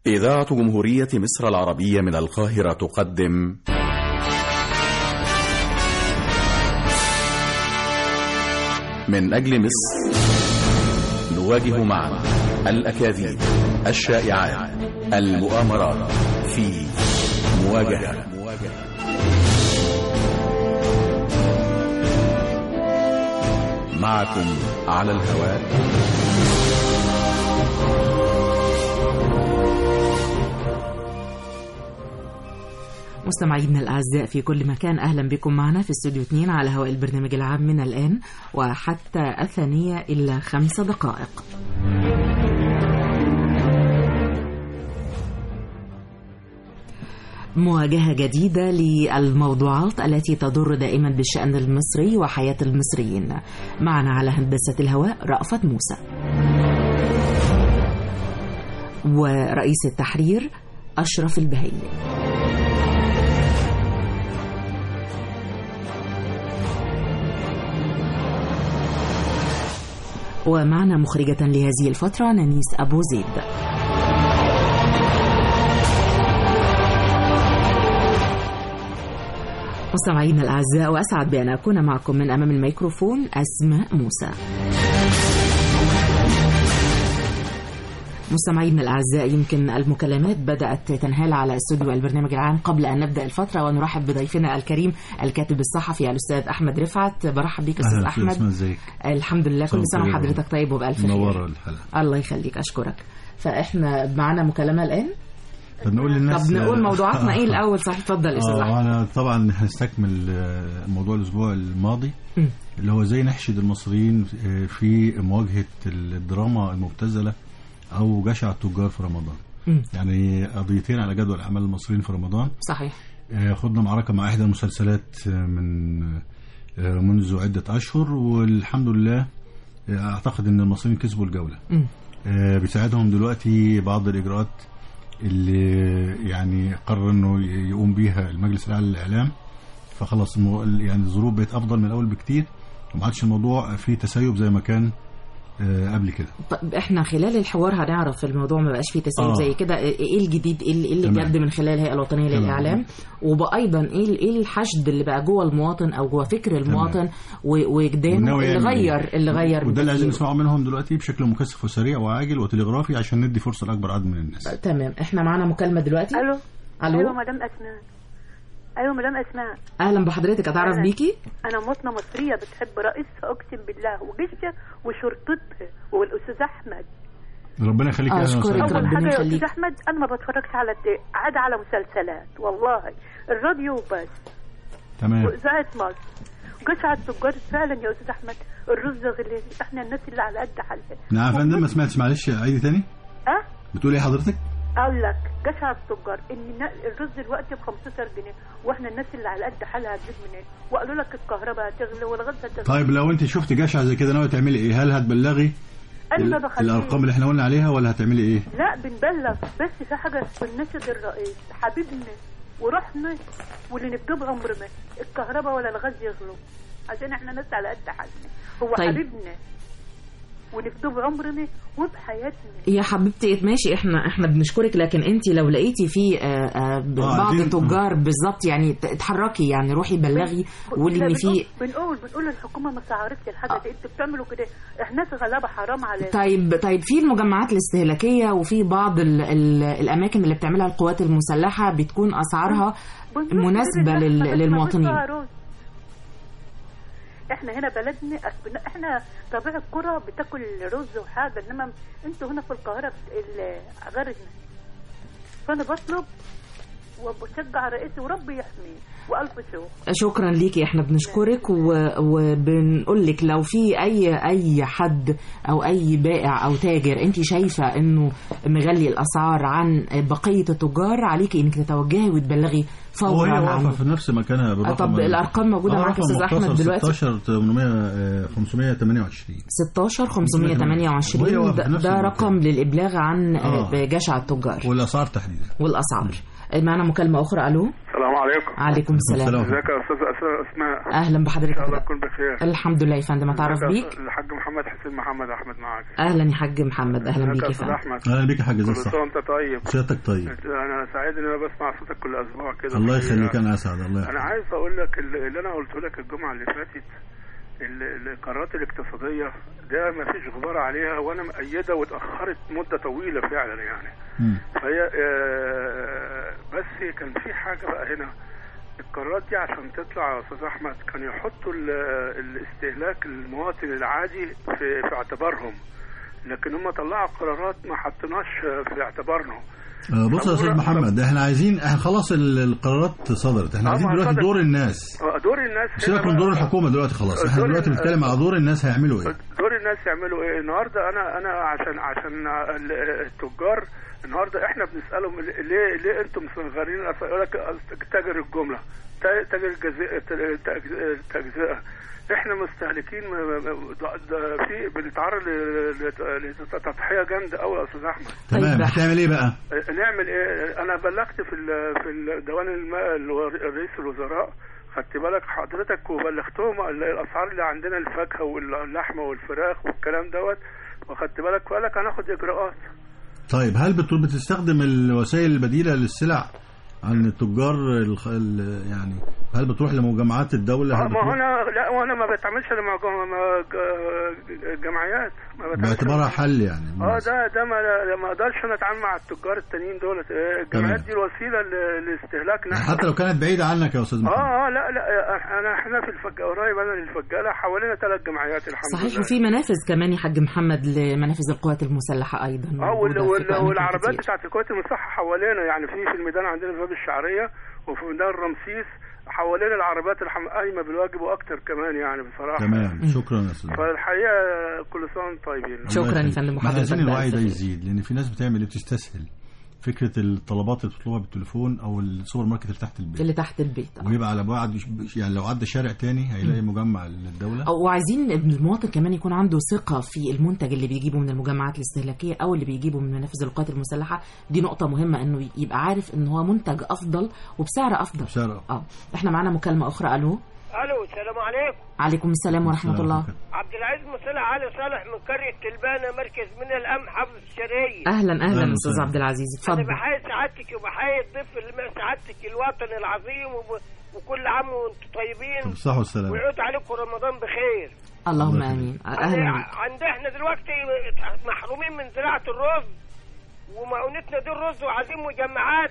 إذاعة جمهورية مصر العربية من القاهرة تقدم من أجل مصر نواجه معا الأكاذيب الشائعات المؤامرات في مواجهة معكم على الهواء مستمعينا الأعزاء في كل مكان أهلا بكم معنا في استوديو 2 على هواء البرنامج العام من الآن وحتى الثانية إلا خمس دقائق مواجهة جديدة للموضوعات التي تضر دائما بالشأن المصري وحياة المصريين معنا على هندسة الهواء رأفت موسى ورئيس التحرير أشرف البهيلي ومعنا مخرجة لهذه الفترة نانيس أبو زيد مستمعينا الأعزاء وأسعد بأن أكون معكم من أمام الميكروفون أسماء موسى مستمعينا الأعزاء يمكن المكالمات بدأت تنهال على استوديو البرنامج العام قبل أن نبدأ الفترة ونرحب بضيفنا الكريم الكاتب الصحفي الأستاذ أحمد رفعت برحب بيك أستاذ أهلا أحمد أسماء ازيك الحمد لله كل سنة وحضرتك طيب وبألف خير منورة الحلقة الله يخليك أشكرك فإحنا معنا مكالمة الآن طب نقول للناس طب نقول موضوعاتنا إيه الأول صحيح اتفضل يا أستاذ اه أحمد انا طبعا هنستكمل آه، موضوع الاسبوع الماضي مم. اللي هو ازاي نحشد المصريين آه، في مواجهة الدراما المبتذلة او جشع التجار في رمضان مم. يعني قضيتين على جدول اعمال المصريين في رمضان صحيح آه، خضنا معركة مع احدى المسلسلات آه، من آه، منذ عدة اشهر والحمد لله آه، اعتقد ان المصريين كسبوا الجولة مم. آه، بيساعدهم دلوقتي بعض الإجراءات اللي يعني قرر إنه يقوم بيها المجلس الأعلى للإعلام فخلاص المو... يعني الظروف بقت أفضل من الأول بكتير وما عادش الموضوع فيه تسيب زي ما كان آه، قبل كده طب احنا خلال الحوار هنعرف الموضوع ما بقاش فيه تساؤل آه. زي كده ايه الجديد ايه اللي- إيه اللي تمام. جد من خلال الهيئه الوطنيه تمام. للاعلام وايضا ايه ايه الحشد اللي بقى جوه المواطن او جوه فكر المواطن و- وجدانه والناوي اللي يعمل إيه؟ غير اللي غير وده اللي عايزين تفكيره. نسمعه منهم دلوقتي بشكل مكثف وسريع وعاجل وتلغرافي عشان ندي فرصة لأكبر عدد من الناس تمام احنا معانا مكالمه دلوقتي الو الو ايوه مدام اسماء ايوه مدام اسماء اهلا بحضرتك اتعرف أهلاً. بيكي انا مواطنه مصريه بتحب رئيسها اقسم بالله وجيشها وشرطتها والاستاذ احمد ربنا يخليك يا أشكرك أهلا وسهلا. ربنا اول حاجه يا يخليك. استاذ احمد انا ما بتفرجش على الت- عادة على مسلسلات والله الراديو بس تمام واذاعه مصر جشع التجار فعلا يا استاذ احمد الرز غلي احنا الناس اللي على قد حالها نعم يا فندم ما سمعتش معلش عيدي تاني اه بتقول ايه حضرتك؟ اقول لك جشع التجار ان النا- الرز دلوقتي ب 15 جنيه واحنا الناس اللي على قد حالها هتجيب منين وقالوا لك الكهرباء هتغلى والغاز هتغلى طيب لو انت شفت جشع زي كده ناوي تعملي ايه؟ هل هتبلغي انا ما ال- بخليش الارقام اللي احنا قلنا عليها ولا هتعملي ايه؟ لا بنبلغ بس في حاجه بنناشد الرئيس حبيبنا ورحنا واللي نكتب عمرنا الكهرباء ولا الغاز يغلوا عشان احنا ناس على قد حالنا هو طيب. حبيبنا ونكتب عمرنا وبحياتنا يا حبيبتي ماشي احنا احنا بنشكرك لكن انت لو لقيتي في آه، آه، بعض دي- التجار بالظبط يعني ت- اتحركي يعني روحي بلغي قولي ان في بنقول بنقول بنقول الحكومه ما سعرتش الحاجه دي انتوا بتعملوا كده احنا ناس غلابه حرام علينا طيب طيب في المجمعات الاستهلاكيه وفي بعض ال ال الاماكن اللي بتعملها القوات المسلحه بتكون اسعارها بنقول مناسبه كده لل للناس، ما فيش للمواطنين فيها رز. احنا هنا بلدنا أسبنا- احنا طبيعة القرى بتاكل رز وحاجة انما انتوا هنا في القاهرة بت- ال- غيرنا فانا بطلب وبشجع رئيسي وربي يحميه والف شكر شكرا ليكي احنا بنشكرك و- وبنقول لك لو في اي اي حد او اي بائع او تاجر انت شايفه انه مغلي الاسعار عن بقيه التجار عليكي انك تتوجهي وتبلغي هو فورا هي واقفه عنه في نفس مكانها بالرقم طب الارقام موجوده آه، معاك رقم استاذ احمد مختصر دلوقتي 16 800 آه، 528 16 وهي 528 واقفة ده, في نفس ده المكان. رقم للابلاغ عن آه. آه. جشع التجار والاسعار تحديدا والاسعار معنا مكالمه اخرى الو السلام عليكم عليكم السلام السلام. ازيك يا استاذ أس- اسماء اهلا ان بحضرتك شاء الله تكون بخير الحمد لله يا فندم اتعرف ازيك يا بيك أستاذ- الحاج محمد حسين محمد احمد معاك اهلا يا حاج محمد اهلا ازيك بيك يا يا استاذ فندم احمد اهلا بيك يا حاج زي كل الصح سنه وانت طيب سيادتك طيب انا سعيد ان انا بسمع صوتك كل اسبوع كده الله الحقيقة. يخليك انا اسعد الله انا يخليك عايز اقول لك اللي اللي انا قلته لك الجمعه اللي فاتت ال- القرارات الاقتصاديه ده ما فيش غبار عليها وانا مأيده واتاخرت مده طويله فعلا يعني مم. فهي آه، بس كان في حاجه بقى هنا القرارات دي عشان تطلع يا استاذ احمد كان يحطوا ال- الاستهلاك المواطن العادي في, في اعتبارهم لكن هم طلعوا قرارات ما حطيناش في اعتبارنا آه، بص يا استاذ طب- محمد احنا عايزين احنا خلاص ال- القرارات صدرت احنا آه، عايزين ما دلوقتي صدرت. دور الناس آه، دور الناس هنا سيبك من بقى- دور الحكومه دلوقتي خلاص احنا دور دلوقتي ال- بنتكلم على دور الناس هيعملوا ايه دور الناس يعملوا ايه النهارده انا انا عشان عشان ال- التجار النهارده احنا بنسالهم ليه ليه انتم مصغرين الأسعار؟ يقول لك تاجر الجمله تا- تاجر الجزء- التجزئه احنا مستهلكين م- م- ده- ده في بنتعرض ل- ل- لتضحيه جامده قوي يا استاذ احمد تمام طيب. هتعمل ايه بقى نعمل ايه انا بلغت في ال- في الديوان الماء رئيس الوزراء خدت بالك حضرتك وبلغتهم ال- الاسعار اللي عندنا الفاكهه واللحمه والفراخ والكلام دوت وخدت بالك وقال لك هناخد اجراءات طيب هل بت- بتستخدم الوسائل البديله للسلع عن التجار الخ- ال- يعني هل بتروح لمجمعات الدوله آه، هل ما بتروح هو انا لا وانا ما بتعملش الا مع جم- مع ج- جمعيات ما بتعملش باعتبارها حل يعني اه ده ده ما ما اقدرش انا اتعامل مع التجار التانيين دولت آه، الجمعيات تمام. دي الوسيله ل- لاستهلاكنا يعني حتى لو كانت بعيده عنك يا استاذ محمد اه اه لا لا انا احنا في الفج قريب انا للفجاله حوالينا ثلاث جمعيات الحمد صحيح لله وفي منافذ كمان يا حاج محمد لمنافذ القوات المسلحه ايضا اه وال- موجودة في وال- أماكن والعربيات كتير. بتاعت القوات المسلحه حوالينا يعني في في الميدان عندنا في باب الشعريه وفي ميدان رمسيس حوالين العربيات الحم... قايمه بالواجب واكتر كمان يعني بصراحه تمام شكرا يا استاذ محمد. فالحقيقه كل سنه وانتم طيبين شكراً الله يا يخليك. فندم، ما احنا عايزين وحضرتك الوعي بقى ده استفيد. يزيد لان في ناس بتعمل ايه بتستسهل فكره الطلبات اللي بتطلبها بالتليفون او السوبر ماركت اللي تحت البيت اللي تحت البيت آه. ويبقى على بعد يعني لو عدى شارع تاني هيلاقي مجمع للدوله أو- وعايزين إن المواطن كمان يكون عنده ثقة في المنتج اللي بيجيبه من المجمعات الاستهلاكية أو اللي بيجيبه من منافذ القوات المسلحة دي نقطة مهمة إنه يبقى عارف إن هو منتج أفضل وبسعر أفضل بسعر اه احنا معانا مكالمة أخرى ألو الو السلام عليكم عليكم السلام ورحمة الله عبد العزيز مصلح علي صالح من قريه تلبانه مركز من الام حافظ الشرقيه أهلا أهلا أهلاً أستاذ وسهلاً. عبد العزيز انا اتفضل بحيي سعادتك وبحيي الضيف اللي سعادتك الوطني العظيم وب... وكل عام وانتم طيبين بالصحه والسلامه ويعود عليكم رمضان بخير اللهم الله آمين يخليك. أهلا عند- بك. عند احنا دلوقتي محرومين من زراعه الرز ومعونتنا دي الرز وعايزين مجمعات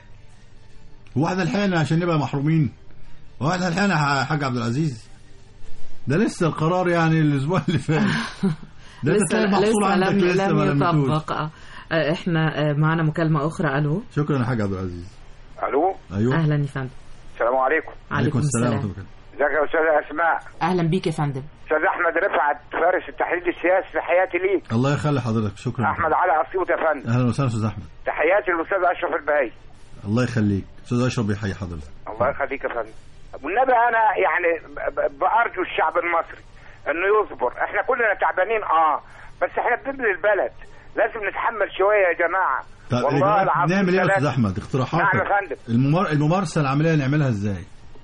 هو احنا لحقنا عشان نبقى محرومين هو احنا لحقنا يا حاج عبد العزيز ده لسه القرار يعني الاسبوع اللي فات ده انت لسه تلاقي محصول لسه عندك لم, لسه ما لم لمتوش يطبق آه. آه، احنا آه، معانا مكالمة أخرى ألو شكرا يا حاج عبد العزيز الو ايوه أهلا يا فندم السلام عليكم عليكم السلام ورحمة الله. ازيك يا استاذ اسماء أهلا بيك يا فندم استاذ احمد رفعت فارس التحليل السياسي تحياتي ليك الله يخلي حضرتك شكرا احمد علي اسيوط يا فندم اهلا وسهلا استاذ احمد تحياتي للاستاذ اشرف البهي الله يخليك استاذ اشرف بيحيي حضرتك الله يخليك يا فندم والنبي انا يعني ب- ب- بارجو الشعب المصري انه يصبر احنا كلنا تعبانين اه بس احنا بنبني البلد لازم نتحمل شويه يا جماعه طب والله الإجراءات العظيم نعمل ايه يا استاذ ثلاثة. احمد اقتراحاتك نعم يا فندم الممار... الممارسه العمليه نعملها ازاي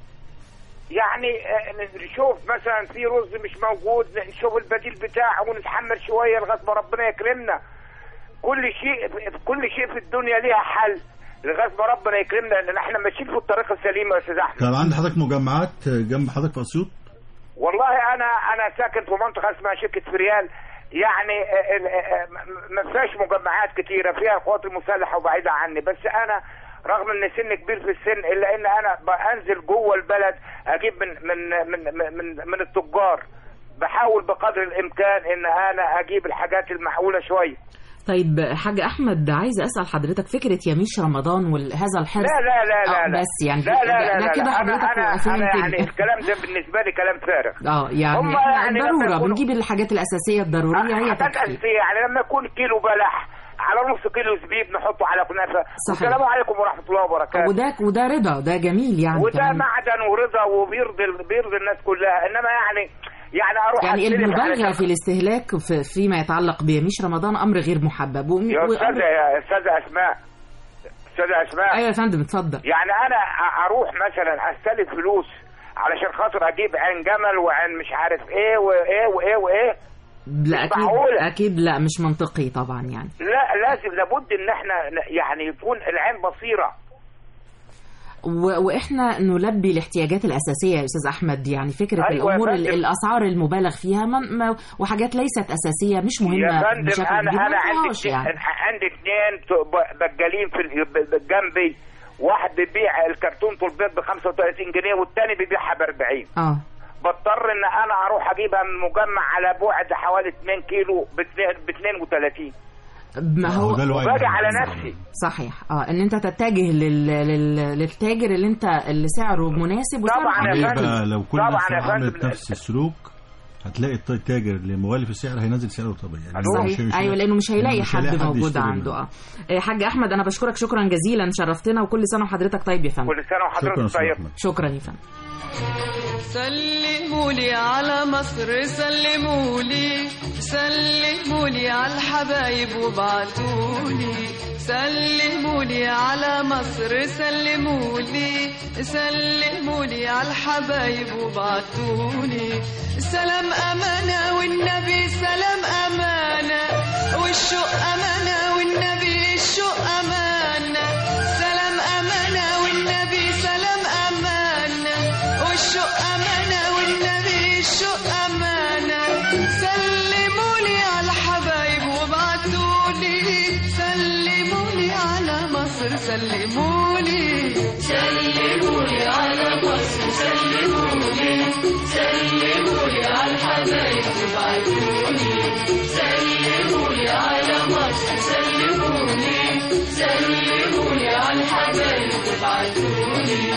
يعني آه، نشوف مثلا في رز مش موجود نشوف البديل بتاعه ونتحمل شويه لغايه ما ربنا يكرمنا كل شيء كل شيء في الدنيا ليها حل لغايه ما ربنا يكرمنا لان احنا ماشيين في الطريق السليم يا استاذ احمد طب عند حضرتك مجمعات جنب حضرتك في اسيوط والله انا انا ساكن في منطقه اسمها شركه فريال يعني آه، ال- آه، م- ما فيهاش مجمعات كتيره فيها القوات المسلحه وبعيده عني بس انا رغم ان سن كبير في السن الا ان انا بنزل جوه البلد اجيب من من من من, من التجار بحاول بقدر الامكان ان انا اجيب الحاجات المعقوله شويه طيب حاج احمد عايز اسال حضرتك فكره يميش رمضان وهذا الحرص لا لا لا لا آه، لا بس يعني لا لا لا, ده لا, كده لا انا حضرتك انا, وقفين أنا يعني تاني. الكلام ده بالنسبه لي كلام فارغ اه يعني هم احنا يعني لما الضروره يكونوا- بنجيب الحاجات الاساسيه الضروريه هي حاجات تكفي اساسيه يعني لما يكون كيلو بلح على نص كيلو زبيب نحطه على كنافه صحيح. والسلام عليكم ورحمه الله وبركاته وده وده رضا ده جميل يعني وده كمان. معدن ورضا وبيرضي بيرضي الناس كلها انما يعني يعني اروح يعني أستلف المبالغه على- في الاستهلاك في فيما يتعلق بيميش رمضان امر غير محبب و... يا وأمر- استاذه يا استاذه اسماء استاذه اسماء ايوه يا فندم اتفضل يعني انا أ- اروح مثلا استلف فلوس علشان خاطر اجيب عين جمل وعين مش عارف ايه وايه وايه وايه لا اكيد معقولة. اكيد لا مش منطقي طبعا يعني لا لازم لابد ان احنا ن- يعني يكون العين بصيره و... واحنا نلبي الاحتياجات الاساسيه يا استاذ احمد يعني فكره أيوة يا الامور ال- فندم. الاسعار المبالغ فيها ما... ما... وحاجات ليست اساسيه مش يا مهمه فندم بشكل انا كبير ما انا عندي نطلعهاش يعني اتنين- عندي اثنين بجالين في ال- ب- ب- جنبي واحد بيبيع الكرتون البيض ب 35 جنيه والتاني بيبيعها ب 40 اه بضطر ان انا اروح اجيبها من مجمع على بعد حوالي 2 كيلو ب 32 ما هو ده الوعي وباجي العام. على نفسي صحيح اه ان انت تتجه لل... لل... للتاجر اللي انت اللي سعره مناسب وسعره طبعاً يا حقيقي. فندم. يبقى لو كل طبعاً الناس يا عملت فندم. نفس السلوك هتلاقي الت- التاجر اللي مغالي في السعر هينزل سعره طبيعي يعني هو مش- صحيح مش- ايوه لانه مش هيلاقي مش حد هيلاقي موجود يشتري عنده منه. اه إيه، حاج احمد انا بشكرك شكرا جزيلا شرفتنا وكل سنه وحضرتك طيب يا فندم كل سنه شكرا وحضرتك أستاذ طيب أحمد. شكرا يا فندم سلمولي على مصر سلمولي سلمولي على الحبايب وابعتولي سلمولي على مصر سلمولي سلمولي على الحبايب وابعتولي سلام أمانة والنبي سلام أمانة والشوق أمانة والنبي الشوق أمانة سلام أمانة والنبي سلام أمانة والشوق أمانة والنبي الشوق أمانة سلمولي على الحبايب وابعتولي سلمولي على مصر سلمولي سلمولي على مصر سلمولي سلمولي على الحبايب وابعتولي سلمولي على مصر سلمولي سلمولي على الحبايب وابعتولي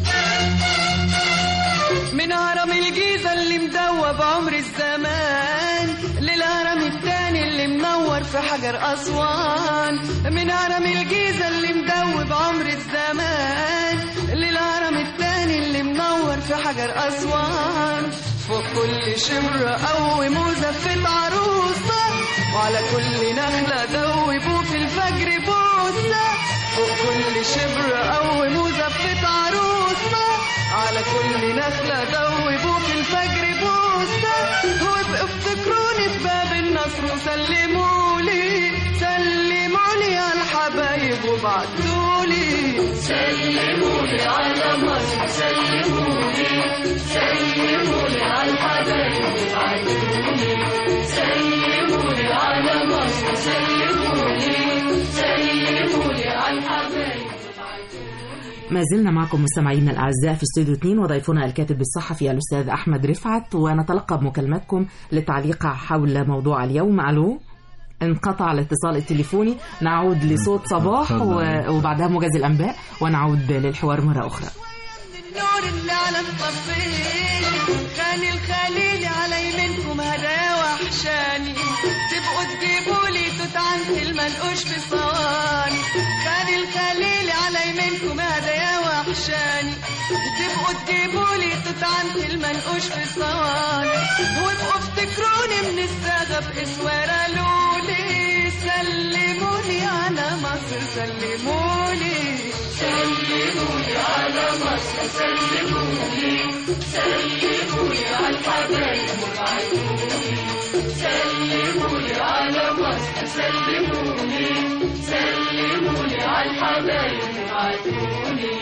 من هرم الجيزة اللي مدوب عمر الزمان للهرم التاني اللي منور في حجر أسوان من هرم الجيزة اللي مدوب عمر الزمان للهرم التاني اللي منور في حجر أسوان فوق كل شمرة قوي مزفت عروسة وعلى كل نخلة دوبوا في الفجر بوسة فوق كل شبر قوي مزفت عروسة على كل نخلة دوبوا في الفجر بوسة وابقوا افتكروني في باب النصر وسلمولي سلمولي على الحبايب وبعتولي سلمولي على مصر سلمولي سلمولي على الحبايب وبعتولي سلمولي على مصر سلمولي سلمولي على الحبايب ما زلنا معكم مستمعينا الاعزاء في استوديو 2 وضيفنا الكاتب الصحفي الاستاذ احمد رفعت ونتلقى مكالماتكم للتعليق حول موضوع اليوم الو انقطع الاتصال التليفوني نعود لصوت صباح و- وبعدها موجز الانباء ونعود للحوار مره اخرى النور اللي على الطفيل خاني الخليل على يمينكم هدايا وحشاني تبقوا تجيبوا لي توت عنتي المنقوش في صواني خاني الخليل على يمينكم هدايا وحشاني تبقوا تجيبوا لي توت عنتي المنقوش في صواني وابقوا افتكروني من الصاغة باسوارة لولي سلموني على مصر سلموني سلموني على مصر سلموني سلموني على الحبايب وبعتوني سلموني على مصر سلموني سلموني على الحبايب وبعتوني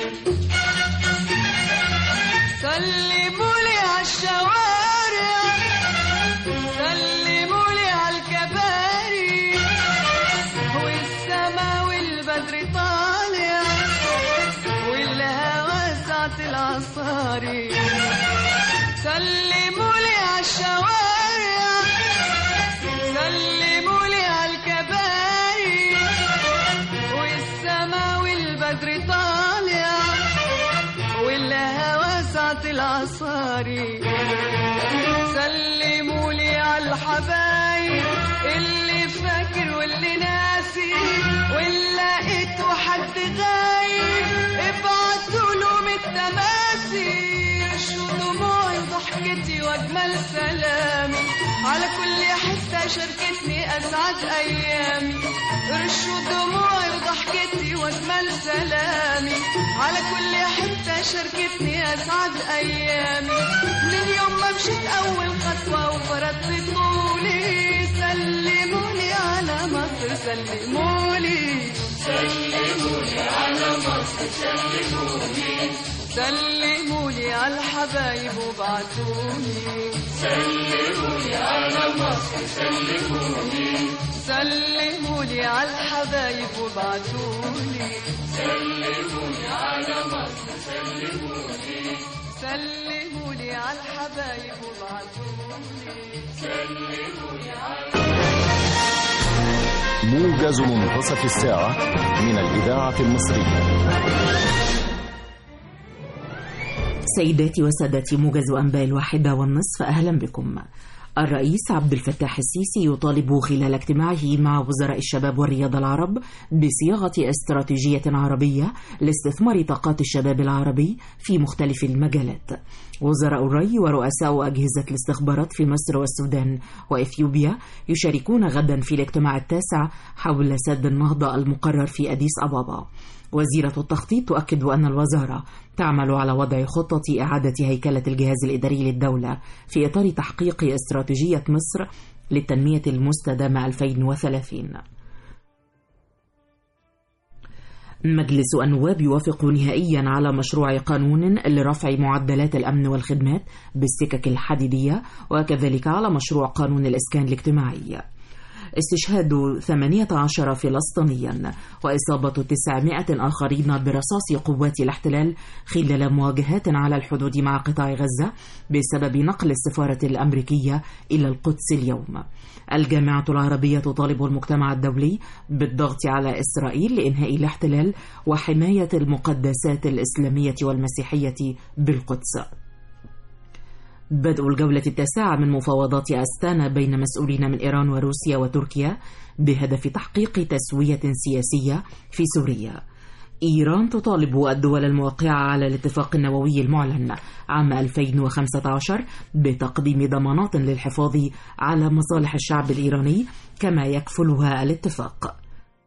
سلمولي على الشوارع سلمولي على الكباري والسما والبدر طالع والهوى ساعة العصاري سلمولي على الشوارع سلمولي على الكباري والسما والبدر طالع والهوى ساعة العصاري سلمولي على الحبايب اللي فاكر واللي ناسي واللي لقيته حد غايب ابعتوا لهم التماسي شو دموعي ضحكتي واجمل سلامي على كل حته حتة شاركتني أسعد أيامي رشوا دموعي وضحكتي وأجمل سلامي على كل حتة شاركتني أسعد أيامي من يوم ما مشيت أول خطوة وفرضت طولي سلموني على مصر سلموني سلموني على مصر سلموني سلموني على الحبايب وبعتوني سلموني على مصر سلموني سلموني على الحبايب وبعتوني سلموني على مصر سلموني سلموني على الحبايب وبعتوني سلموني على موجز منتصف الساعة من الإذاعة المصرية سيداتي وسادتي موجز أنباء الواحدة والنصف أهلا بكم الرئيس عبد الفتاح السيسي يطالب خلال اجتماعه مع وزراء الشباب والرياضة العرب بصياغة استراتيجية عربية لاستثمار طاقات الشباب العربي في مختلف المجالات وزراء الري ورؤساء أجهزة الاستخبارات في مصر والسودان وإثيوبيا يشاركون غدا في الاجتماع التاسع حول سد النهضة المقرر في أديس أبابا وزيرة التخطيط تؤكد أن الوزارة تعمل على وضع خطة إعادة هيكلة الجهاز الإداري للدولة في إطار تحقيق استراتيجية مصر للتنمية المستدامة 2030 مجلس النواب يوافق نهائيا على مشروع قانون لرفع معدلات الأمن والخدمات بالسكك الحديدية وكذلك على مشروع قانون الإسكان الاجتماعي استشهاد 18 فلسطينيا وإصابة 900 آخرين برصاص قوات الاحتلال خلال مواجهات على الحدود مع قطاع غزة بسبب نقل السفارة الأمريكية إلى القدس اليوم الجامعة العربية تطالب المجتمع الدولي بالضغط على إسرائيل لإنهاء الاحتلال وحماية المقدسات الإسلامية والمسيحية بالقدس بدء الجولة التاسعة من مفاوضات أستانا بين مسؤولين من إيران وروسيا وتركيا بهدف تحقيق تسوية سياسية في سوريا. إيران تطالب الدول الموقعة على الاتفاق النووي المعلن عام 2015 بتقديم ضمانات للحفاظ على مصالح الشعب الإيراني كما يكفلها الاتفاق.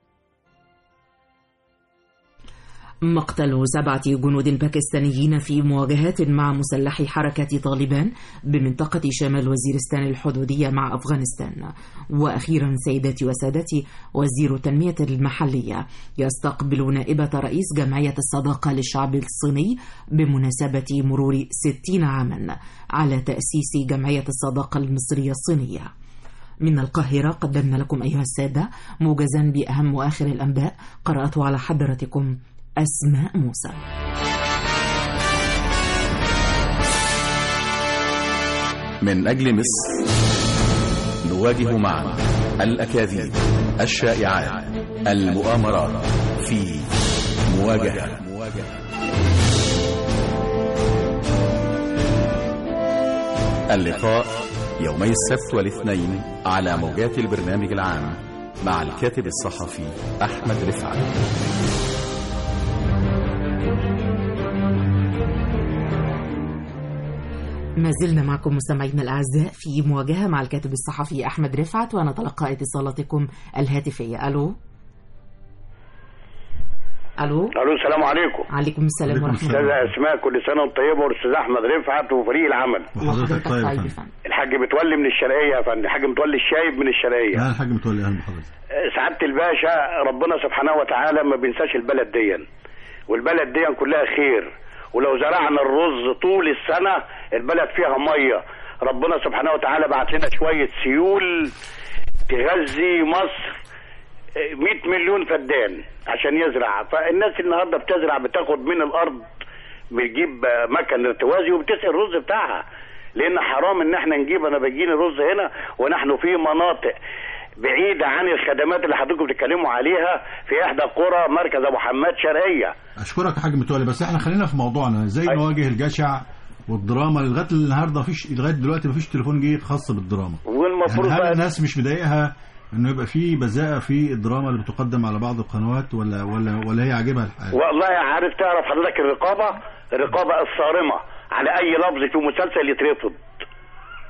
مقتل سبعة جنود باكستانيين في مواجهات مع مسلحي حركة طالبان بمنطقة شمال وزيرستان الحدودية مع أفغانستان وأخيرا سيداتي وسادتي وزير التنمية المحلية يستقبل نائبة رئيس جمعية الصداقة للشعب الصيني بمناسبة مرور 60 عاما على تأسيس جمعية الصداقة المصرية الصينية من القاهرة قدمنا لكم أيها السادة موجزا بأهم وآخر الأنباء قرأته على حضرتكم أسماء موسى من أجل مصر نواجه معا الأكاذيب الشائعات المؤامرات في مواجهة اللقاء يومي السبت والاثنين على موجات البرنامج العام مع الكاتب الصحفي أحمد رفعت ما زلنا معكم مستمعينا الأعزاء في مواجهة مع الكاتب الصحفي أحمد رفعت ونتلقى اتصالاتكم الهاتفية ألو ألو الو السلام عليكم عليكم السلام ورحمة استاذه الله اسماء كل سنه وانت طيبه والاستاذ احمد رفعت وفريق العمل وحضرتك طيب يا طيب يا فندم فندم الحاج متولي من الشرقيه يا فندم الحاج متولي الشايب من الشرقيه لا الحاج متولي اهلا بحضرتك آه، سعاده الباشا ربنا سبحانه وتعالى ما بينساش البلد دي والبلد دي كلها خير ولو زرعنا الرز طول السنه البلد فيها ميه ربنا سبحانه وتعالى بعت لنا شويه سيول تغذي مصر 100 مليون فدان عشان يزرع فالناس النهارده بتزرع بتاخد من الارض بتجيب آه، مكن ارتوازي وبتسقي الرز بتاعها لان حرام ان احنا نجيب انا بجيني رز هنا ونحن في مناطق بعيدة عن الخدمات اللي حضراتكم بتتكلموا عليها في احدى قرى مركز ابو حماد شرقية اشكرك يا حاج متولي بس احنا خلينا في موضوعنا ازاي أيوة. نواجه الجشع والدراما لغايه النهارده مفيش لغايه دلوقتي مفيش تليفون جه خاص بالدراما والمفروض يعني هل بقى الناس مش مضايقها انه يبقى في بذاءه في الدراما اللي بتقدم على بعض القنوات ولا ولا ولا هي عاجبها الحال والله عارف تعرف حضرتك الرقابة الرقابة الصارمة على اي لفظ في مسلسل يترفض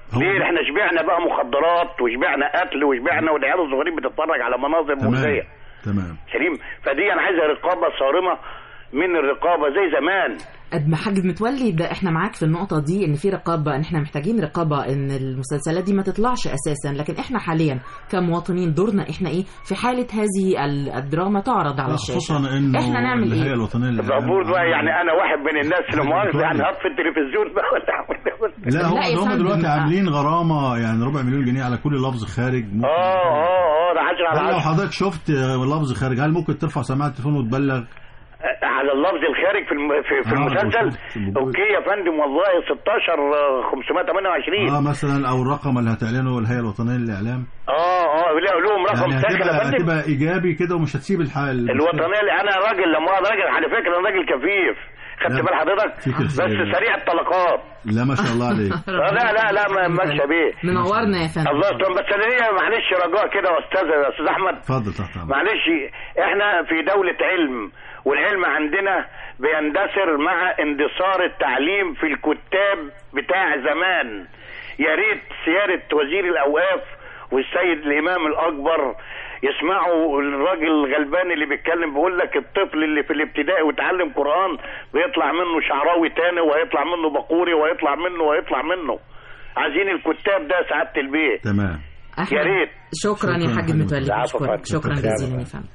ليه احنا شبعنا بقى مخدرات وشبعنا قتل وشبعنا والعيال الصغيرين بتتفرج على مناظر تمام مؤذيه تمام سليم فدي انا عايزه رقابه صارمه من الرقابه زي زمان قد ما حاج متولي ده احنا معاك في النقطة دي ان في رقابة ان احنا محتاجين رقابة ان المسلسلات دي ما تطلعش اساسا لكن احنا حاليا كمواطنين دورنا احنا ايه في حالة هذه ال- الدراما تعرض على الشاشة خصوصا انه احنا نعمل الهيئه ايه الوطنيه للإعلام المفروض بقى عاملة- يعني انا واحد من الناس اللي مؤاخذه يعني متولي. هطفي التلفزيون بقى ولا أعمل إيه؟ لا هم لا يا هم فندم دلوقتي بقى. عاملين غرامه يعني ربع مليون جنيه على كل لفظ خارج ممكن اه اه اه ده 10 على هل لو 10 حضرتك شفت لفظ خارج هل ممكن ترفع سماعه التليفون وتبلغ على اللفظ الخارج في الم... في, في آه، المسلسل شفت. بقول- اوكي يا فندم والله 16 آه، 528 اه مثلا او الرقم اللي هتعلنه الهيئه الوطنيه للاعلام اه اه لا لهم رقم يعني ساخن يا هتبقى فندم هتبقى ايجابي كده ومش هتسيب الحال الوطنيه اللي انا راجل لما انا راجل على فكره انا راجل كفيف خدت لا، بال حضرتك فيك بس الخير. سريع الطلقات لا ما شاء الله عليك آه، لا لا لا ما ماشيه بيه منورنا يا فندم الله يستر بس انا ليا معلش رجاء كده يا استاذ يا استاذ احمد اتفضل تحت امرك معلش احنا في دولة علم والعلم عندنا بيندثر مع اندثار التعليم في الكتاب بتاع زمان يا ريت سيادة وزير الأوقاف والسيد الإمام الأكبر يسمعوا الراجل الغلبان اللي بيتكلم بيقول لك الطفل اللي في الابتدائي وتعلم قرآن بيطلع منه شعراوي تاني وهيطلع منه بقوري وهيطلع منه وهيطلع منه عايزين الكتاب ده سعادة البيت تمام أحمد، يا ريت. شكرا يا شكراً حاج حاج متولي متولي. بشكرك عفواً. شكرا شكراً. جزيلا يا فندم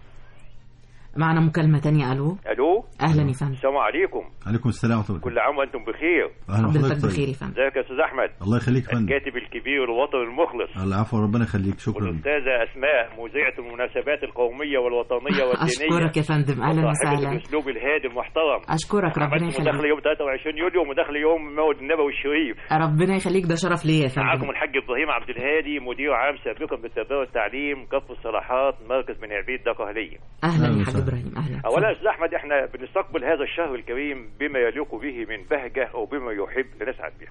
معنا مكالمة تانية الو الو اهلا يا فندم السلام عليكم عليكم السلام ورحمه الله كل عام وانتم بخير اهلا حضرتك بحضرتك بخير طيب. يا فندم ازيك يا استاذ احمد الله يخليك يا فندم الكاتب الكبير الوطني المخلص العفو ربنا يخليك شكرا والاستاذه اسماء مذيعه المناسبات القوميه والوطنيه والدينيه اشكرك يا فندم اهلا وصاحبة وسهلا الاسلوب الهادي المحترم اشكرك ربنا عملت مداخله يخليك يوم 23 يوليو ومداخله يوم المولد النبوي الشريف ربنا يخليك ده شرف ليا يا معاكم فندم الحاج ابراهيم عبد الهادي مدير عام سابقا بالتربيه والتعليم كف الصلاحات مركز بن عبيد دقهليه اهلا أهلا يا حاج وسهلا. ابراهيم اهلا اولا يا استاذ احمد احنا بنستقبل هذا الشهر الكريم بما يليق به من بهجه او بما يحب لنسعد به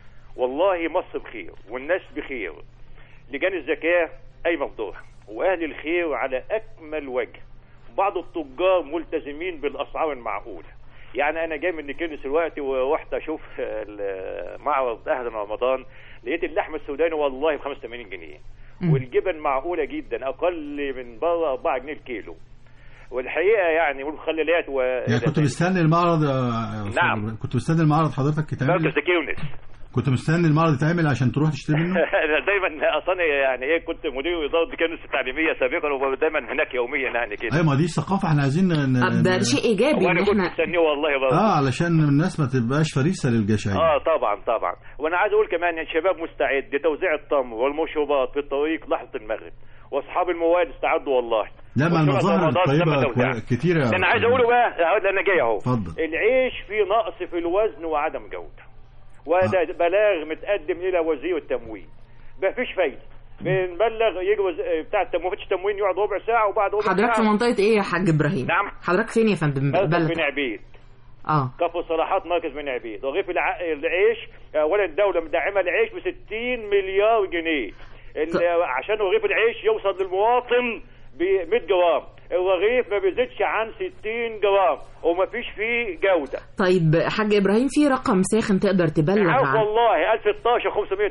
والله مصر بخير والناس بخير لجان الزكاه قايمه بدورها واهل الخير على اكمل وجه بعض التجار ملتزمين بالاسعار المعقوله يعني انا جاي من كنس الوقت ورحت اشوف ال- معرض اهل رمضان لقيت اللحمه السوداني والله ب 85 جنيه مم. والجبن معقوله جدا اقل من بره 4 جنيه الكيلو والحقيقه يعني والمخللات و يعني كنت مستني المعرض يا- يا أستاذ نعم. إبراهيم. كنت مستني المعرض حضرتك يتعمل مركز زكي يونس كنت مستني المعرض يتعمل عشان تروح تشتري منه انا دايما اصلا يعني ايه كنت مدير اداره كنس التعليميه سابقا ودايما هناك يوميا يعني كده ايوه ما دي الثقافه احنا عايزين ن- طب ده ن- شيء ايجابي ان وانا كنت احنا مستنيه والله برضه اه علشان الناس ما تبقاش فريسه للجشعين اه طبعا طبعا وانا عايز اقول كمان ان الشباب مستعد لتوزيع التمر والمشروبات في الطريق لحظه المغرب واصحاب المواد استعدوا والله لا ما وشرط المظاهر رمضان تم الطيبه توزيعها. كوي- كتيره ده انا عايز اقوله بقى اهو ده انا جاي اهو اتفضل. العيش فيه نقص في الوزن وعدم جوده وده بلاغ متقدم الى وزير التموين مفيش فايده بنبلغ يجي وز... بتاع التموين مفيش تموين يقعد ربع ساعه وبعد ربع حضرتك في ساعه منطقة ايه يا حاج ابراهيم نعم. حضرتك فين يا فندم مركز بلد بن عبيد اه كفر صلاحات مركز بن عبيد رغيف الع... العيش اولا الدوله مدعمه العيش ب 60 مليار جنيه ال- عشان رغيف العيش يوصل للمواطن ب 100 جرام الرغيف ما بيزيدش عن 60 جرام وما فيش فيه جوده طيب حاج ابراهيم في رقم ساخن تقدر تبلغ عارف عنه والله 1012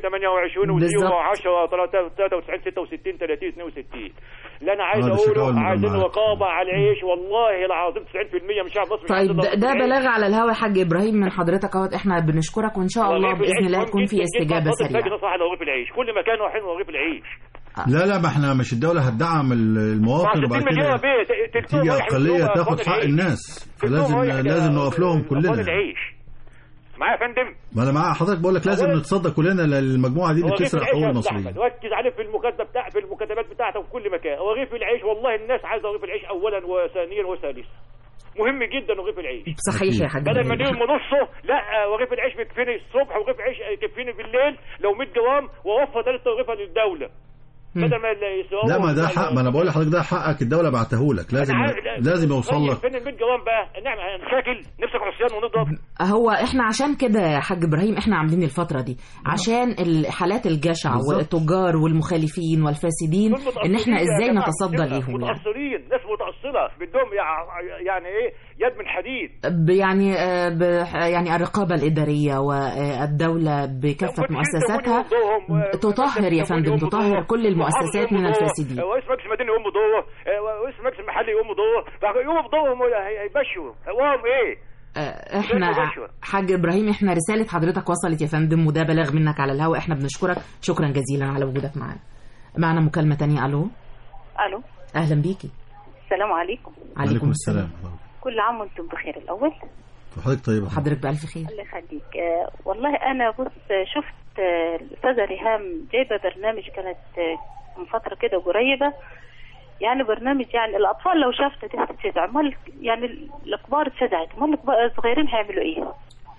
528 بالظبط. و10 93 66 30 62 اللي انا عايز آه، ده شكاوى اقوله المجمعات. عايزين رقابه على العيش والله العظيم 90% من شعب مصر مش طيب عايز ده, ده رغيف العيش. بلاغ على الهوا يا حاج ابراهيم من حضرتك اهوت احنا بنشكرك وان شاء الله رغيف باذن العيش الله مهم يكون في جداً استجابه جداً. صلاة سريعه الفجر صح على رغيف العيش كل مكان رايحين رغيف العيش لا لا ما احنا مش الدوله هتدعم المواطن 60 وبعد مليون كده بيه تلتهم تيجي رايح اقليه للسوق تاخد أخوان حق العيش. الناس تلتهم فلازم رايح لازم ل- نقف لهم أخوان كلنا العيش معايا يا فندم ما انا مع حضرتك بقول لك لازم أولاً- نتصدى كلنا للمجموعه دي اللي رغيف بتسرق العيش حقوق يا أستاذ المصريين أحمد، ركز عليه في المكاتبه بتاع في المكاتبات بتاعته في كل مكان رغيف العيش والله الناس عايزه رغيف العيش اولا وثانيا وثالثا مهم جدا رغيف العيش صحيح يا حاج بدل ما ابراهيم نديهم نصه لا رغيف العيش بيكفيني الصبح ورغيف العيش يكفيني بالليل لو 100 جرام واوفر ثلاث رغيفه للدوله بدل ما يسووا لا ما ده حق ما انا بقول لحضرتك ده حقك الدوله بعته لك لازم لازم يوصل لك فين ال 100 جوان بقى ان احنا هنشاكل نمسك عصيان ونضرب هو احنا عشان كده يا حاج ابراهيم احنا عاملين الفتره دي عشان الحالات الجشع بالظبط. والتجار والمخالفين والفاسدين ان احنا ازاي نتصدى ليهم يعني متأثرين ناس متأصلة بدهم يع- يعني ايه يد من حديد ب- يعني آه، ب- يعني الرقابة الإدارية والدولة بكافة مؤسساتها تطهر يا فندم تطهر كل المؤسسات من الفاسدين رئيس مجلس المدينة يقوم بدوره آه، رئيس المجلس المحلي يقوم بدوره يقوموا بدورهم هي- هيمشوا هواهم ايه آه، احنا مباشرة. حاج ابراهيم احنا رسالة حضرتك وصلت يا فندم وده بلاغ منك على الهواء احنا بنشكرك شكرا جزيلا على وجودك معنا معنا مكالمة تانية الو الو اهلا بيكي السلام عليكم عليكم السلام كل عام وانتم بخير الاول حضرتك طيب حضرتك بألف خير الله يخليك آه والله انا بص آه، شفت آه، الاستاذه ريهام جايبه برنامج كانت آه، من فتره كده قريبه يعني برنامج يعني الاطفال لو شافته تتشجع امال يعني الكبار اتشجعت امال الكبار- الصغيرين هيعملوا ايه؟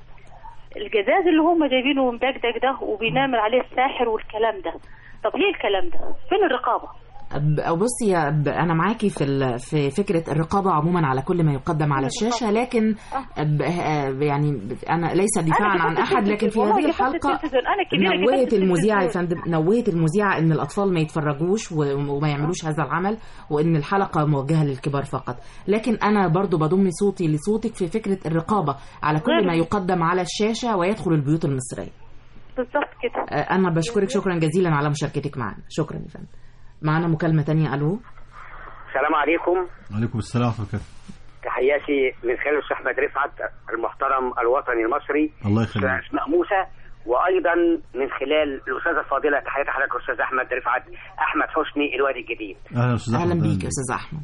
الجزاز اللي هم جايبينه مدقدق ده وبينام عليه الساحر والكلام ده طب ليه الكلام ده؟ فين الرقابه؟ ب- أو بصي يا ب- أنا معاكي في ال- في فكرة الرقابة عموما على كل ما يقدم على الشاشة لكن ب- آه، يعني ب- أنا ليس دفاعا أنا عن جبت أحد لكن في والله هذه جبت الحلقة التلفزيون. أنا كبيرة نوهت جبت المذيعة يا التلفزيون. فندم نوهت المذيعة إن الأطفال ما يتفرجوش و- وما يعملوش هذا العمل وإن الحلقة موجهة للكبار فقط لكن أنا برضو بضم صوتي لصوتك في فكرة الرقابة على كل ما يقدم على الشاشة ويدخل البيوت المصرية بالظبط كده آه، أنا بشكرك شكرا جزيلا على مشاركتك معنا شكرا يا فندم معنا مكالمة تانية ألو السلام عليكم عليكم السلام ورحمه الله تحياتي من خلال الاستاذ احمد رفعت المحترم الوطني المصري الله يخليك اسماء موسى وايضا من خلال الاستاذه الفاضله تحياتي حضرتك الاستاذ احمد رفعت احمد حسني الوادي الجديد اهلا استاذ أهلا أحمد. بيك يا أستاذ أحمد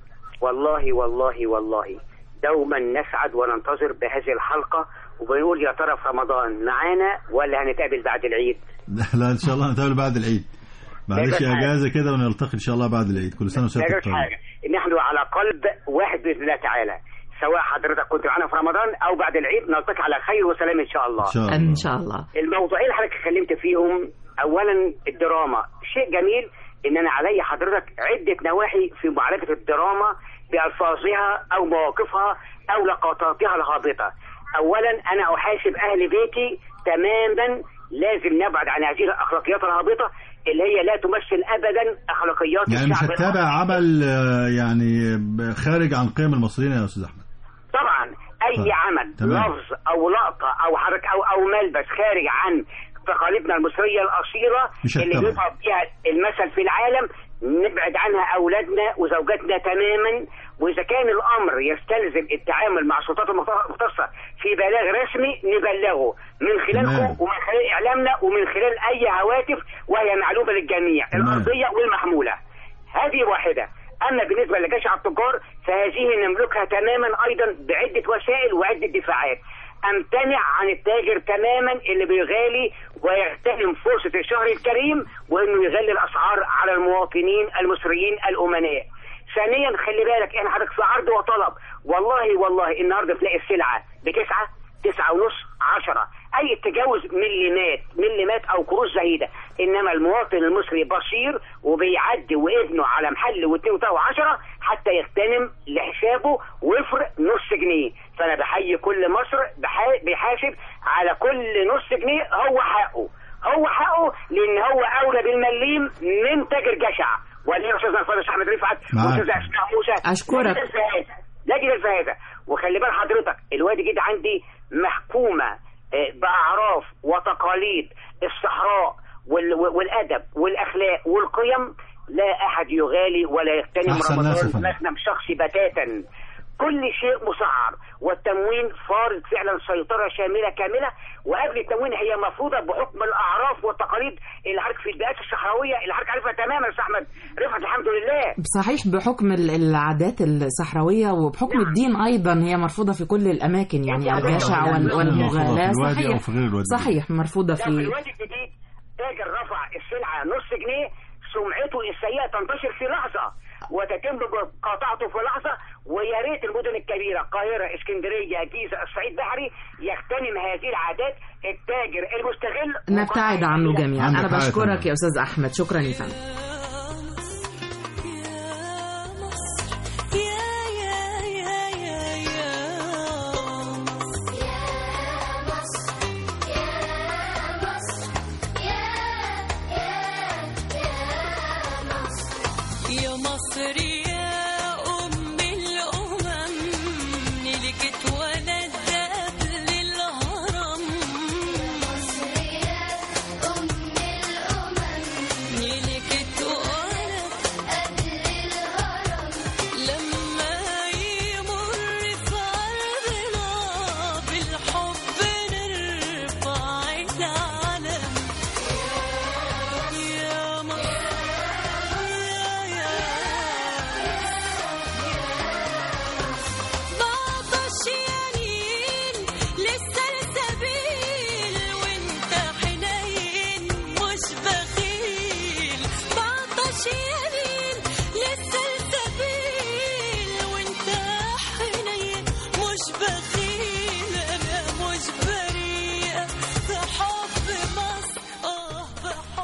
والله والله والله دوما نسعد وننتظر بهذه الحلقه وبنقول يا ترى في رمضان معانا ولا هنتقابل بعد العيد لا, لا ان شاء الله نتقابل بعد العيد معلش يجوز حاجة. اجازه كده ونلتقي ان شاء الله بعد العيد كل سنه لا وسنتك يجوز طيب حاجه نحن على قلب واحد باذن الله تعالى سواء حضرتك كنت معانا في رمضان او بعد العيد نلتقي على خير وسلام ان شاء الله ان شاء الله إن شاء الله الموضوعين اللي حضرتك اتكلمت فيهم اولا الدراما شيء جميل ان انا علي حضرتك عده نواحي في معالجه الدراما بالفاظها او مواقفها او لقطاتها الهابطه اولا انا احاسب اهل بيتي تماما لازم نبعد عن هذه الاخلاقيات الهابطه اللي هي لا تمثل ابدا اخلاقيات يعني مش الشعب هتتابع عمل آه، يعني خارج عن قيم المصريين يا استاذ احمد طبعا اي طيب. عمل تمام. لفظ او لقطه او حركه او او ملبس خارج عن تقاليدنا المصريه الاصيله مش اللي هتتبع. بيضرب فيها المثل في العالم نبعد عنها اولادنا وزوجاتنا تماما واذا كان الامر يستلزم التعامل مع السلطات المختصه في بلاغ رسمي نبلغه من خلالكم تمام. ومن خلال اعلامنا ومن خلال اي هواتف وهي معلومه للجميع تمام. الارضيه والمحموله هذه واحدة أما بالنسبة لجشع التجار فهذه نملكها تماما أيضا بعدة وسائل وعدة دفاعات أمتنع عن التاجر تماما اللي بيغالي ويغتنم فرصة الشهر الكريم وإنه يغلي الأسعار على المواطنين المصريين الأمناء ثانيا خلي بالك احنا حضرتك في عرض وطلب والله والله النهارده تلاقي السلعه بتسعه تسعة ونص عشرة أي تجاوز مليمات مليمات أو قروش زهيدة إنما المواطن المصري بصير وبيعدي وابنه على محل واتنين وتلاتة وعشرة حتى يغتنم لحسابه وفر نص جنيه فأنا بحيي كل مصر بحا- بيحاسب على كل نص جنيه هو حقه هو حقه لأن هو أولى بالمليم من تاجر جشع وليه يا أستاذنا الفاضل أحمد رفعت معاك. وأستاذ أسماء موسى أشكرك. لجنة الفهاسة لجنة الفهاسة وخلي بال حضرتك الوادي جديد عندي محكومة آه، بأعراف وتقاليد الصحراء وال- والأدب والأخلاق والقيم لا أحد يغالي ولا يغتنم أحسن ناس يا رمضان فندم. مغنم شخصي بتاتا كل شيء مسعر والتموين فارض فعلا سيطرة شاملة كاملة وقبل التموين هي مفروضة بحكم الأعراف والتقاليد اللي حضرتك في البيئات الصحراوية اللي حضرتك عارفها تماما يا أستاذ أحمد رفعت الحمد لله صحيح بحكم ال- العادات الصحراوية وبحكم الدين أيضا هي مرفوضة في كل الأماكن يعني الجشع وال- والمغالاة في الوادي صحيح أو في غير الوادي. صحيح مرفوضة لا في في الوادي الجديد تاجر رفع السلعة نص جنيه سمعته السيئة تنتشر في لحظة وتتم مقاطعته في لحظة ويا ريت المدن الكبيرة القاهرة اسكندرية جيزة الصعيد بحري يغتنم هذه العادات التاجر المستغل نبتعد عنه جميعا عندك أنا حق يا بشكرك فندم. يا أستاذ أحمد شكرا يا فندم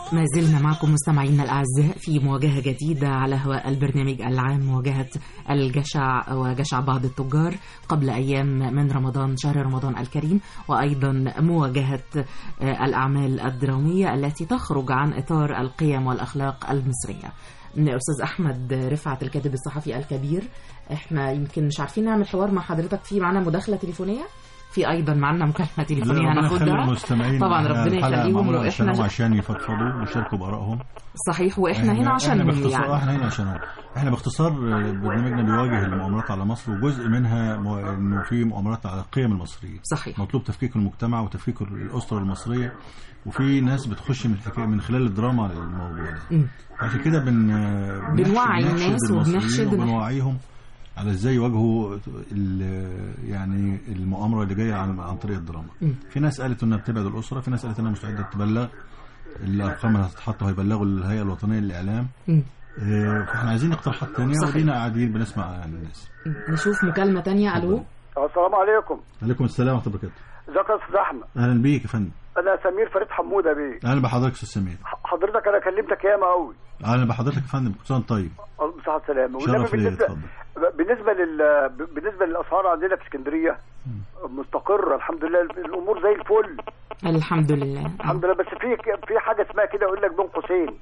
ما زلنا معكم مستمعينا الأعزاء في مواجهة جديدة على هواء البرنامج العام مواجهة الجشع وجشع بعض التجار قبل أيام من رمضان شهر رمضان الكريم وأيضا مواجهة آه، الأعمال الدرامية التي تخرج عن إطار القيم والأخلاق المصرية أستاذ أحمد رفعت الكاتب الصحفي الكبير احنا يمكن مش عارفين نعمل حوار مع حضرتك في معنا مداخلة تليفونية في ايضا معنا مكالمه تليفونيه ربنا يخلي هناخدها المستمعين طبعا معانا ربنا الحلقة يخليهم معمولة عشانهم واحنا عشان يفضفضوا ويشاركوا بارائهم صحيح واحنا هنا احنا عشانهم باختصار يعني احنا هنا عشانهم احنا باختصار برنامجنا بيواجه المؤامرات على مصر وجزء منها مو- انه في مؤامرات على القيم المصريه صحيح مطلوب تفكيك المجتمع وتفكيك الاسره المصريه وفي ناس بتخش من الحكايه من خلال الدراما للموضوع ده مم. عشان كده بن بنوعي بنحشد الناس المصريين وبنحشد- وبنوعيهم على ازاي يواجهوا ال- يعني المؤامره اللي جايه عن عن طريق الدراما مم. في ناس قالت انها بتبعد الاسره في ناس قالت انها مستعده تبلغ الارقام اللي هتتحط وهيبلغوا الهيئه الوطنيه للاعلام مم. آه، فاحنا عايزين اقتراحات تانية صحيح. ودينا قاعدين بنسمع عن الناس نشوف مكالمه تانية الو السلام عليكم عليكم السلام ورحمه الله وبركاته ازيك يا استاذ احمد اهلا بيك يا فندم انا سمير فريد حموده بيه اهلا بحضرتك يا استاذ سمير حضرتك انا كلمتك ياما قوي اهلا بحضرتك يا فندم كل سنه وأنت طيب بصحة السلامة والنبي شرف ليا بالنسبة اتفضل بالنسبة لل بالنسبة للأسعار عندنا في اسكندرية مستقرة الحمد لله الأمور زي الفل الحمد لله الحمد لله بس في في حاجة اسمها كده يقول لك بين قوسين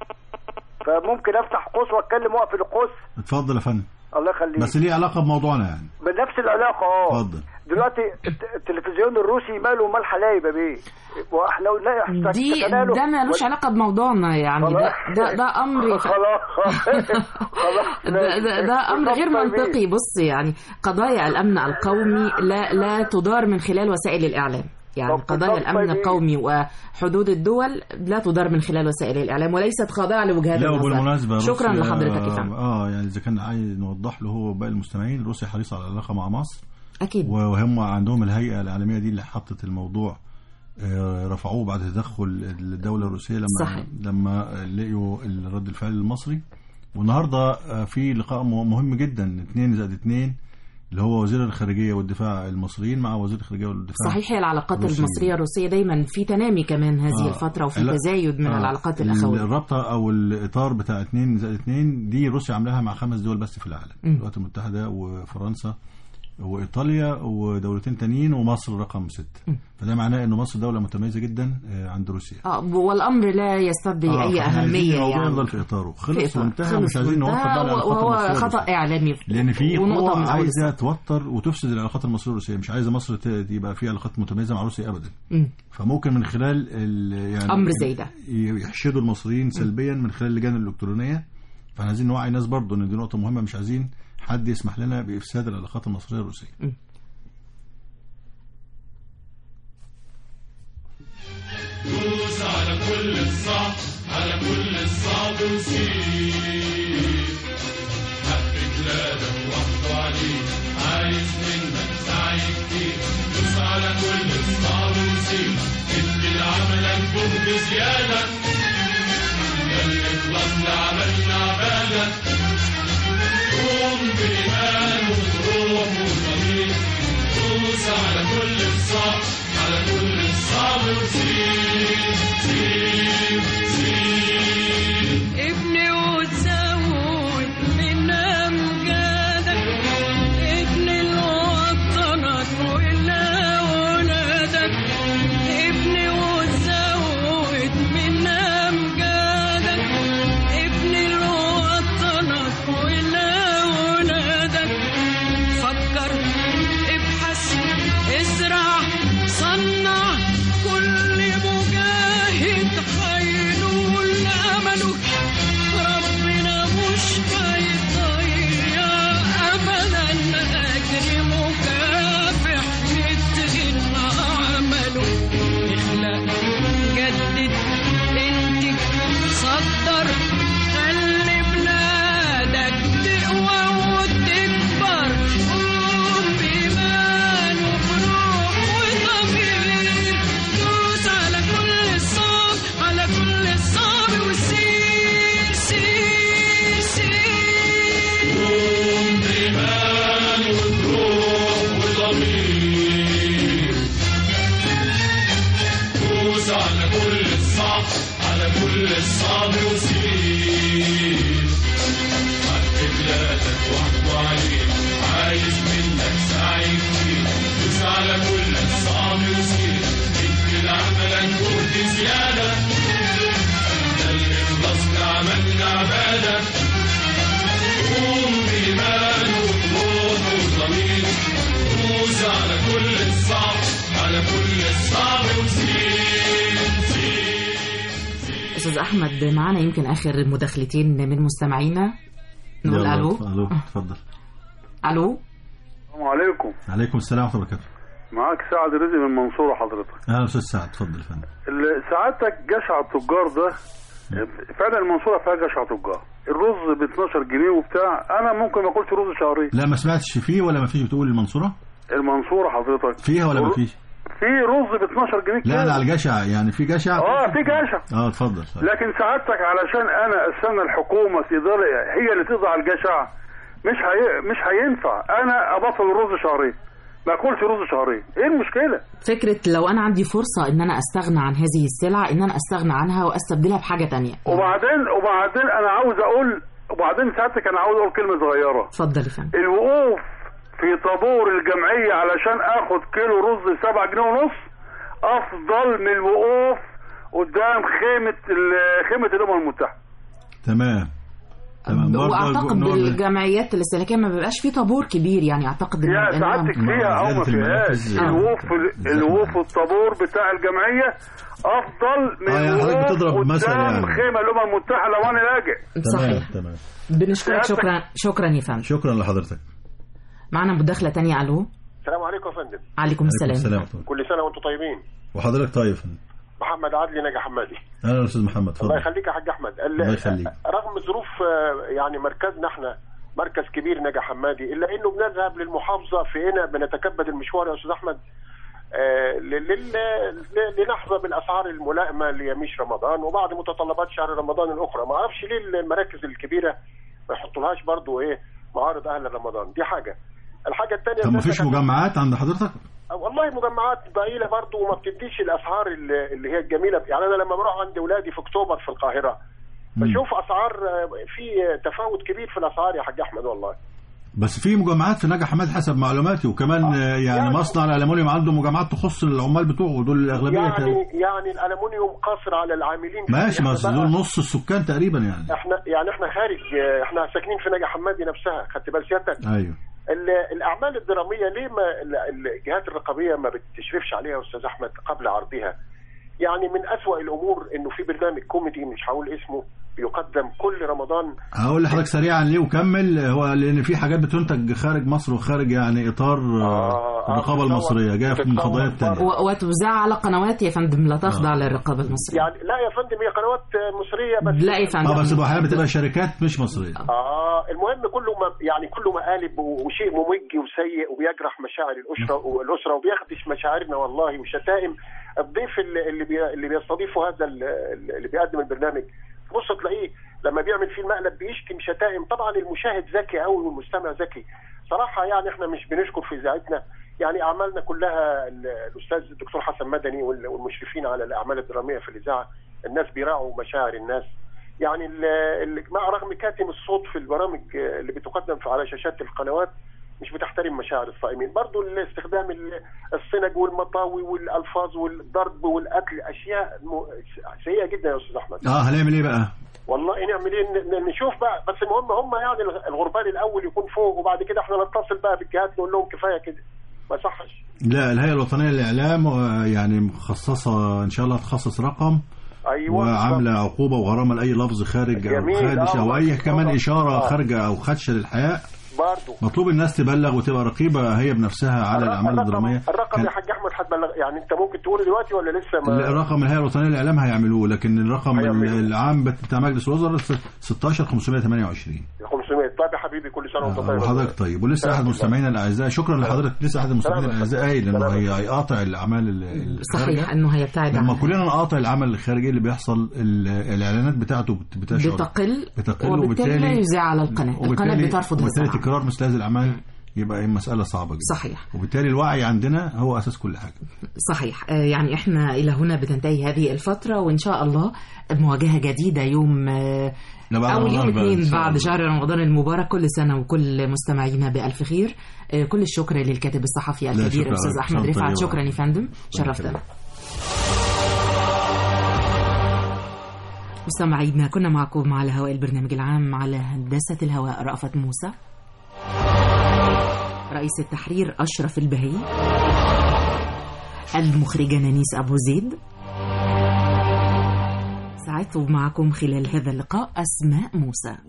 فممكن أفتح قوس وأتكلم وأقفل القوس اتفضل يا فندم الله يخليك بس ليه علاقه بموضوعنا يعني بنفس العلاقة اه اتفضل دلوقتي الت- التلفزيون الروسي ماله ومال حلايب يا بيه واحنا قلنا دي اشتكينا له ده ملوش وال- علاقه بموضوعنا يعني ده ده, ده امر خلاص خلاص ده, ده, ده امر غير منطقي بص يعني قضايا الامن القومي لا لا تدار من خلال وسائل الاعلام يعني طب قضايا بالضبط الامن طيب إيه؟ القومي وحدود الدول لا تدار من خلال وسائل الاعلام وليست خاضعه لوجهات لا النظر وبالمناسبة شكرا روسيا- لحضرتك يا فندم اه يعني اذا كان عايز نوضح له هو باقي المستمعين روسيا حريصة على العلاقة مع مصر اكيد وهم عندهم الهيئة العالمية دي اللي حطت الموضوع آه، رفعوه بعد تدخل الدولة الروسية لما صحيح. لما لقيوا رد الفعل المصري والنهارده آه، في لقاء م- مهم جدا اثنين زائد اثنين اللي هو وزير الخارجية والدفاع المصريين مع وزير الخارجية والدفاع صحيح هي العلاقات الروسية. المصريه الروسيه دايما في تنامي كمان هذه آه. الفتره وفي لا. تزايد من آه. العلاقات الاخويه الرابطه او الاطار بتاع 2 زائد 2 دي روسيا عاملاها مع خمس دول بس في العالم مم. الولايات المتحده وفرنسا وايطاليا ودولتين تانيين ومصر رقم ستة فده معناه انه مصر دوله متميزه جدا آه، عند روسيا اه والامر لا يستدعي آه، اي فإحنا عايزين اهميه الموضوع يعني يفضل في اطاره في خلص إطار. وانتهى خلص مش عايزين نوقف وانتهى بقى العلاقات وهو المصريه خطا والروسية. اعلامي لان في ونقطة قوى من أول عايزه توتر وتفسد العلاقات المصريه الروسيه مش عايزه مصر ت- يبقى فيها علاقات متميزه مع روسيا ابدا مم. فممكن من خلال ال- يعني أمر زي ده. يحشدوا المصريين سلبيا من خلال اللجان الالكترونيه فاحنا عايزين نوعي الناس برضه ان دي نقطه مهمه مش عايزين حد يسمح لنا بافساد العلاقات المصريه الروسيه دوس على كل الصعب على كل الصعب وسيب حق بلادك وحده عليك عايز منك سعي كتير دوس على كل الصعب وسيب ادي لعملك جهد زيادة ياللي خلصنا عملنا عبادة قوم بإيمان وبروح وضمير دوس على كل الصعب على كل الصعب وسيب سيب سيب ابني وتزود من امجادك ابني لوطنك ولأولادك ابني وتزود من امجادك ابني لوطنك ولأولادك فكر ابحث ازرع صنع كل مجاهد هينول امله ربنا مش هيضيع ابدا اجر مكافح نتغنى عمله اخلق جدد انتج صدر خلي بلادك تقوى وتكبر قوم بإيمان وبروح وضمير دوس على كل الصعب على كل الصعب وزيد زيد استاذ احمد معانا يمكن اخر مداخلتين من مستمعينا نقول يلا، الو الو اتفضل الو السلام عليكم عليكم السلام ورحمه الله وبركاته معاك سعد رزق من المنصورة حضرتك اهلا استاذ سعد اتفضل يا فندم ال- سعادتك جشع التجار ده فعلا المنصورة فيها جشع تجار الرز ب 12 جنيه وبتاع انا ممكن ما اكلش رز شهرين لا ما سمعتش فيه ولا ما فيش بتقول المنصوره المنصورة حضرتك فيها ولا ما الر- فيش في رز ب 12 جنيه لا كيلو. لا على الجشع يعني في جشع اه في جشع اه اتفضل لكن سعادتك علشان انا استنى الحكومه تقدر هي اللي تضع الجشع مش هي... مش هينفع انا ابطل الرز شهرين ما اكلش رز شهرين ايه المشكله فكرة لو أنا عندي فرصة إن أنا أستغنى عن هذه السلع إن أنا أستغنى عنها وأستبدلها بحاجة تانية وبعدين وبعدين انا عاوز اقول وبعدين سعادتك انا عاوز اقول كلمه صغيره اتفضل يا فندم الوقوف في طابور الجمعيه علشان اخد كيلو رز 7 جنيه ونص افضل من الوقوف قدام خيمه ال- خيمه الامم المتحده تمام تمام برضه وأعتقد نوع من- بالجمعيات الاستهلاكية ما بيبقاش فيه طابور كبير يعني أعتقد إن يا إن- سعادتك فيها او ما فيهاش الوقوف الوقوف الطابور بتاع الجمعيه افضل من آه، يعني حضرتك الوقوف بتضرب مثل قدام يعني. خيمه الامم المتحده لو انا لاجئ صحيح تمام بنشكرك سعادتك- شكرا شكرا يا فندم شكرا لحضرتك معنا مداخلة تانية ألو السلام عليكم يا فندم عليكم السلام السلام كل سنه وانتم طيبين وحضرتك طيب يا فندم. محمد عدلي نجا حمادي اهلا استاذ محمد الله اتفضل يخليك يا حاج احمد ال- الله يخليك. رغم ظروف آه، يعني مركزنا احنا مركز كبير نجا حمادي الا انه بنذهب للمحافظه في هنا بنتكبد المشوار يا استاذ احمد آه، لل- لل- ل- لنحظى بالاسعار الملائمه ليميش رمضان وبعض متطلبات شهر رمضان الاخرى ما اعرفش ليه المراكز الكبيره ما يحطولهاش برضو ايه معارض اهل رمضان دي حاجه الحاجه الثانيه طب ما فيش مجمعات عند حضرتك والله مجمعات ضئيله برضه وما بتديش الاسعار اللي اللي هي الجميله يعني انا لما بروح عند اولادي في اكتوبر في القاهره بشوف اسعار آه، في تفاوت كبير في الاسعار يا حاج احمد والله بس في مجمعات في نجا حماد حسب معلوماتي وكمان آه، يعني مصنع الالومنيوم عنده مجمعات تخص العمال بتوعه دول الاغلبيه يعني يعني الالومنيوم قاصر على العاملين فيه. ماشي إحنا بس بقى- دول نص السكان تقريبا يعني احنا يعني احنا خارج آه، احنا ساكنين في نجا حمادي نفسها خدت بال سيادتك ايوه ال- الاعمال الدراميه ليه ما ال- الجهات الرقابيه ما بتشرفش عليها يا استاذ احمد قبل عرضها يعني من أسوأ الامور انه في برنامج كوميدي مش هقول اسمه بيقدم كل رمضان هقول لحضرتك سريعا ليه وكمل هو لان في حاجات بتنتج خارج مصر وخارج يعني اطار آه، الرقابه المصريه جايه من فضائيات تانية و- وتوزع على قنوات يا فندم لا تخضع للرقابة المصرية يعني لا يا فندم هي قنوات مصريه بس لا يا فندم. اه بس احيانا بتبقى شركات مش مصريه اه المهم كله ما يعني كله مقالب و- وشيء ممج وسيء وبيجرح مشاعر الاسره والاسره وبيخدش مشاعرنا والله وشتائم الضيف اللي اللي, بي اللي بيستضيفه هذا ال- اللي بيقدم البرنامج بص تلاقيه لما بيعمل فيه المقلب بيشتم شتائم طبعا المشاهد ذكي قوي والمستمع ذكي صراحه يعني احنا مش بنشكر في اذاعتنا يعني اعمالنا كلها ال- الاستاذ الدكتور حسن مدني وال- والمشرفين على الاعمال الدراميه في الاذاعه الناس بيراعوا مشاعر الناس يعني ال- ال- مع رغم كاتم الصوت في البرامج اللي بتقدم في على شاشات القنوات مش بتحترم مشاعر الصائمين برضو استخدام ال- الصنج والمطاوي والالفاظ والضرب والقتل اشياء م- سيئه جدا يا استاذ احمد اه هنعمل ايه بقى والله نعمل ايه ن- ن- نشوف بقى بس المهم هم يعني الغ- الغربال الاول يكون فوق وبعد كده احنا نتصل بقى بالجهات نقول لهم كفايه كده ما صحش لا الهيئه الوطنيه للاعلام آه، يعني مخصصه ان شاء الله تخصص رقم ايوه وعامله عقوبه وغرامه لاي لفظ خارج او جميل، خادش آه، او اي كمان آه. اشاره آه. خارجه او خدشه للحياء برضه مطلوب الناس تبلغ وتبقى رقيبه هي بنفسها على الاعمال الدراميه الرقم كان- يا حاج احمد هتبلغ يعني انت ممكن تقوله دلوقتي ولا لسه ما الرقم الهيئه الوطنيه للاعلام هيعملوه لكن الرقم هيعملوه. العام بتاع مجلس الوزراء 16 528 500 طيب يا حبيبي كل سنه وانت طيب وحضرتك طيب ولسه احد مستمعينا الاعزاء شكرا لحضرتك لسه احد المستمعين الاعزاء قايل انه هي- هيقاطع الاعمال ال- الخارجه صحيح انه هيبتعد لما عنها كلنا نقاطع العمل الخارجي اللي بيحصل ال- الاعلانات بتاعته بت- بتشعر بتقل بتقل وبالتالي لا وبالتالي يذاع على القناة القناة وبالتالي بترفض وبالتالي هذا تكرار مثل هذه الاعمال يبقى مساله صعبه جدا صحيح وبالتالي الوعي عندنا هو اساس كل حاجه صحيح آه، يعني احنا إلى هنا بتنتهي هذه الفترة وإن شاء الله مواجهة جديدة يوم آه، لا بعد أول رمضان يوم بقى إن اثنين شاء بعد الله. شهر رمضان المبارك كل سنة وكل مستمعينا بألف خير آه، كل الشكر للكاتب الصحفي لا، الكبير شكرا الأستاذ على أحمد كل سنة رفعت طيبة. شكرا يا فندم شرفتنا مستمعينا كنا معكم على هواء البرنامج العام على هندسة الهواء رأفت موسى رئيس التحرير أشرف البهي المخرجة نانيس أبو زيد سعدت معكم خلال هذا اللقاء أسماء موسى